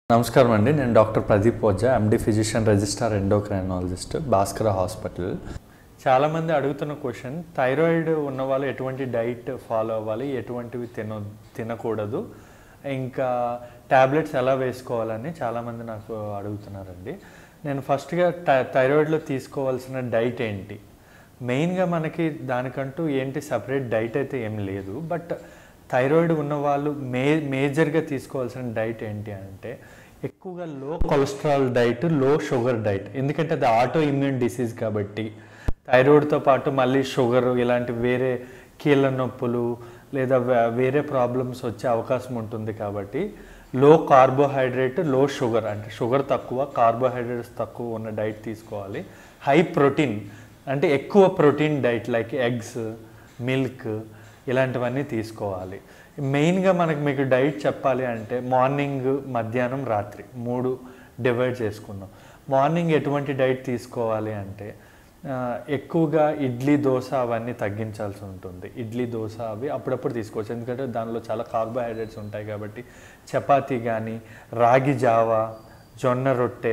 నమస్కారం అండి నేను doctor Pradeep Ojha MD physician registrar endocrinologist Bhaskara hospital చాలామంది అడుగుతున్న క్వశ్చన్ థైరాయిడ్ ఉన్న వాళ్ళు ఎటువంటి డైట్ ఫాలో అవ్వాలి ఎటువంటివి తిన తినకూడదు ఇంకా ట్యాబ్లెట్స్ ఎలా వేసుకోవాలని చాలామంది నాకు అడుగుతున్నారండి నేను ఫస్ట్గా థైరాయిడ్లో తీసుకోవాల్సిన డైట్ ఏంటి మెయిన్గా మనకి దానికంటూ ఏంటి సపరేట్ డైట్ అయితే ఏం లేదు బట్ థైరాయిడ్ ఉన్న వాళ్ళు మే మేజర్గా తీసుకోవాల్సిన డైట్ ఏంటి అంటే ఎక్కువగా low cholesterol diet low sugar diet ఎందుకంటే అది ఆటో ఇమ్యూన్ డిసీజ్ కాబట్టి థైరాయిడ్తో పాటు మళ్ళీ షుగర్ ఇలాంటి వేరే కీళ్ళ నొప్పులు లేదా వే- వేరే ప్రాబ్లమ్స్ వచ్చే అవకాశం ఉంటుంది కాబట్టి లో కార్బోహైడ్రేట్ లో షుగర్ అంటే షుగర్ తక్కువ కార్బోహైడ్రేట్స్ తక్కువ ఉన్న డైట్ తీసుకోవాలి హై ప్రోటీన్ అంటే ఎక్కువ protein diet like eggs milk ఇలాంటివన్నీ తీసుకోవాలి మెయిన్గా మనకి మీకు డైట్ చెప్పాలి అంటే మార్నింగ్ మధ్యాహ్నం రాత్రి మూడు డివైడ్ చేసుకున్నాం మార్నింగ్ ఎటువంటి డైట్ తీసుకోవాలి అంటే ఆ, ఎక్కువగా ఇడ్లీ దోశ అవన్నీ తగ్గించాల్సి ఉంటుంది ఇడ్లీ దోశ అవి అప్పుడప్పుడు తీసుకోవచ్చు ఎందుకంటే దానిలో చాలా కార్బోహైడ్రేట్స్ ఉంటాయి కాబట్టి చపాతీ కానీ రాగి జావా జొన్న రొట్టె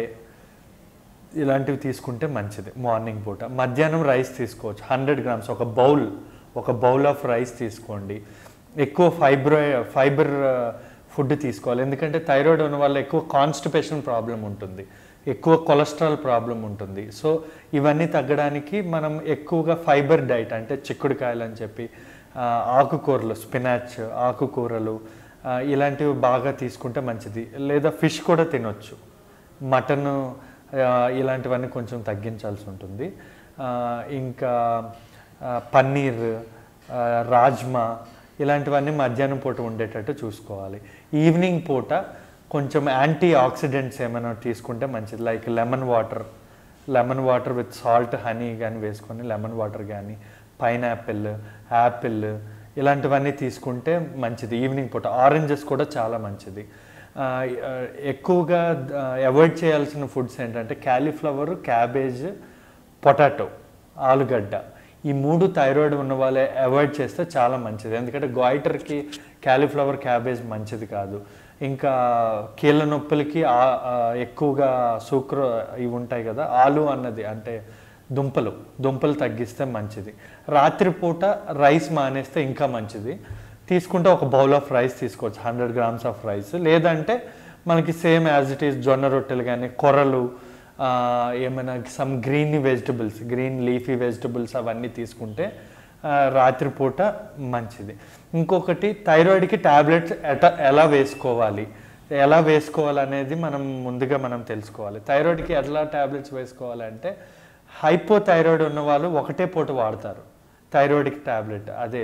ఇలాంటివి తీసుకుంటే మంచిది మార్నింగ్ పూట మధ్యాహ్నం రైస్ తీసుకోవచ్చు హండ్రెడ్ గ్రామ్స్ ఒక బౌల్ ఒక బౌల్ ఆఫ్ రైస్ తీసుకోండి ఎక్కువ ఫైబ్రో ఫైబర్ ఫుడ్ తీసుకోవాలి ఎందుకంటే థైరాయిడ్ ఉన్న వల్ల ఎక్కువ కాన్స్టిపేషన్ ప్రాబ్లం ఉంటుంది ఎక్కువ కొలెస్ట్రాల్ ప్రాబ్లం ఉంటుంది సో ఇవన్నీ తగ్గడానికి మనం ఎక్కువగా ఫైబర్ డైట్ అంటే చిక్కుడుకాయలు అని చెప్పి ఆ, ఆకుకూరలు స్పినాచ్ ఆకుకూరలు ఆ, ఇలాంటివి బాగా తీసుకుంటే మంచిది లేదా ఫిష్ కూడా తినొచ్చు మటన్ ఇలాంటివన్నీ కొంచెం తగ్గించాల్సి ఉంటుంది ఆ, ఇంకా ఆ, పన్నీర్ ఆ, రాజ్మా ఇలాంటివన్నీ మధ్యాహ్నం పూట ఉండేటట్టు చూసుకోవాలి ఈవినింగ్ పూట కొంచెం యాంటీ ఆక్సిడెంట్స్ ఏమైనా తీసుకుంటే మంచిది like lemon water lemon water with salt honey కానీ వేసుకొని లెమన్ వాటర్ కానీ పైనాపిల్ యాపిల్ ఇలాంటివన్నీ తీసుకుంటే మంచిది ఈవినింగ్ పూట ఆరెంజెస్ కూడా చాలా మంచిది ఆ, ఆ, ఎక్కువగా అవాయిడ్ చేయాల్సిన ఫుడ్స్ ఏంటంటే క్యాలీఫ్లవర్ క్యాబేజ్ పొటాటో ఆలుగడ్డ ఈ మూడు థైరాయిడ్ ఉన్న వాళ్ళే అవాయిడ్ చేస్తే చాలా మంచిది ఎందుకంటే గాయిటర్కి క్యాలీఫ్లవర్ క్యాబేజ్ మంచిది కాదు ఇంకా కీళ్ళ నొప్పులకి ఆ- ఆ ఎక్కువగా సూక్ర ఇవి ఉంటాయి కదా ఆలు అన్నది అంటే దుంపలు దుంపలు తగ్గిస్తే మంచిది రాత్రిపూట రైస్ మానేస్తే ఇంకా మంచిది తీసుకుంటే ఒక బౌల్ ఆఫ్ రైస్ తీసుకోవచ్చు హండ్రెడ్ గ్రామ్స్ ఆఫ్ రైస్ లేదంటే మనకి సేమ్ యాజ్ ఇట్ ఈస్ జొన్న రొట్టెలు కానీ కొర్రలు ఆ, ఏమైనా some green vegetables green leafy vegetables అవన్నీ తీసుకుంటే ఆ, రాత్రిపూట మంచిది ఇంకొకటి థైరాయిడ్కి ట్యాబ్లెట్స్ ఎట ఎలా వేసుకోవాలి ఎలా వేసుకోవాలనేది మనం ముందుగా మనం తెలుసుకోవాలి థైరాయిడ్కి ఎట్లా ట్యాబ్లెట్స్ వేసుకోవాలంటే హైపోథైరాయిడ్ ఉన్న వాళ్ళు ఒకటే పూట వాడతారు థైరాయిడ్కి ట్యాబ్లెట్ అదే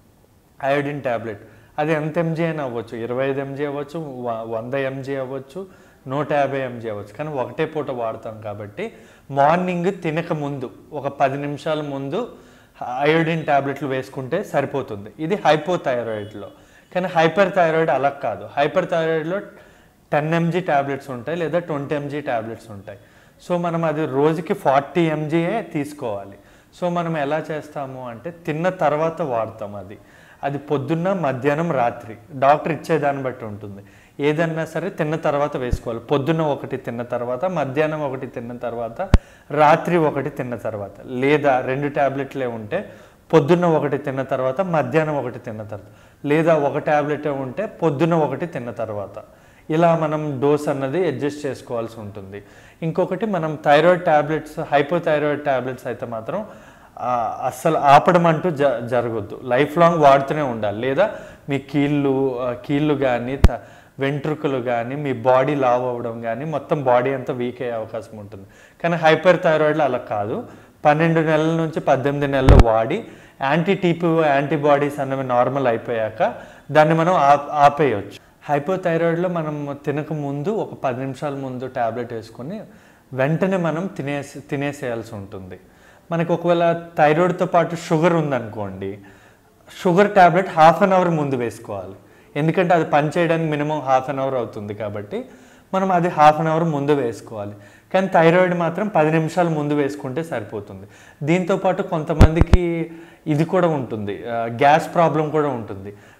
అయోడిన్ ట్యాబ్లెట్ అది ఎంత ఎంజీ అయినా అవ్వచ్చు ఇరవై ఐదు ఎంజీ అవ్వచ్చు వ- వంద ఎంజీ అవ్వచ్చు నూట యాభై ఎంజీ అవ్వచ్చు కానీ ఒకటే పూట వాడతాం కాబట్టి మార్నింగ్ తినక ముందు ఒక పది నిమిషాల ముందు అయోడిన్ ట్యాబ్లెట్లు వేసుకుంటే సరిపోతుంది ఇది హైపోథైరాయిడ్లో కానీ హైపర్ థైరాయిడ్ అలా కాదు హైపర్ థైరాయిడ్లో టెన్ ఎంజీ ట్యాబ్లెట్స్ ఉంటాయి లేదా ట్వంటీ ఎంజీ ట్యాబ్లెట్స్ ఉంటాయి సో మనం అది రోజుకి ఫార్టీ ఎంజీయే తీసుకోవాలి సో మనం ఎలా చేస్తాము అంటే తిన్న తర్వాత వాడతాం అది అది పొద్దున్న మధ్యాహ్నం రాత్రి డాక్టర్ ఇచ్చేదాన్ని బట్టి ఉంటుంది ఏదన్నా సరే తిన్న తర్వాత వేసుకోవాలి పొద్దున్న ఒకటి తిన్న తర్వాత మధ్యాహ్నం ఒకటి తిన్న తర్వాత రాత్రి ఒకటి తిన్న తర్వాత లేదా రెండు ట్యాబ్లెట్లే ఉంటే పొద్దున్న ఒకటి తిన్న తర్వాత మధ్యాహ్నం ఒకటి తిన్న తర్వాత లేదా ఒక ట్యాబ్లెటే ఉంటే పొద్దున్న ఒకటి తిన్న తర్వాత ఇలా మనం డోస్ అన్నది అడ్జస్ట్ చేసుకోవాల్సి ఉంటుంది ఇంకొకటి మనం థైరాయిడ్ ట్యాబ్లెట్స్ హైపోథైరాయిడ్ ట్యాబ్లెట్స్ అయితే మాత్రం ఆ, అస్సలు ఆపడం అంటూ జ జరగద్దు లైఫ్ లాంగ్ వాడుతూనే ఉండాలి లేదా మీ కీళ్ళు ఆ, కీళ్ళు కానీ వెంట్రుకలు కానీ మీ బాడీ లావ్ అవ్వడం కానీ మొత్తం బాడీ అంతా వీక్ అయ్యే అవకాశం ఉంటుంది కానీ హైపర్ థైరాయిడ్లో అలా కాదు పన్నెండు నెలల నుంచి పద్దెనిమిది నెలలు వాడి యాంటీ టీపీ యాంటీబాడీస్ అన్నవి నార్మల్ అయిపోయాక దాన్ని మనం ఆప్ ఆపేయచ్చు హైపోథైరాయిడ్లో మనం తినక ముందు ఒక పది నిమిషాల ముందు ట్యాబ్లెట్ వేసుకొని వెంటనే మనం తినేసి తినేసేయాల్సి ఉంటుంది మనకి ఒకవేళ థైరాయిడ్తో పాటు షుగర్ ఉందనుకోండి sugar tablet half an hour ముందు వేసుకోవాలి ఎందుకంటే అది పనిచేయడానికి మినిమం హాఫ్ అన్ అవర్ అవుతుంది కాబట్టి మనం అది హాఫ్ అన్ అవర్ ముందు వేసుకోవాలి కానీ థైరాయిడ్ మాత్రం పది నిమిషాలు ముందు వేసుకుంటే సరిపోతుంది దీంతో పాటు కొంతమందికి ఇది కూడా ఉంటుంది గ్యాస్ ప్రాబ్లం కూడా ఉంటుంది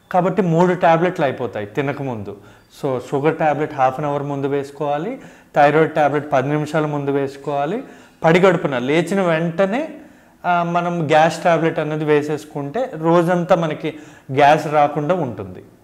కాబట్టి మూడు ట్యాబ్లెట్లు అయిపోతాయి తినకముందు so sugar tablet half an hour ముందు వేసుకోవాలి థైరాయిడ్ ట్యాబ్లెట్ పది నిమిషాల ముందు వేసుకోవాలి పడిగడుపున లేచిన వెంటనే ఆ, మనం గ్యాస్ ట్యాబ్లెట్ అనేది వేసేసుకుంటే రోజంతా మనకి గ్యాస్ రాకుండా ఉంటుంది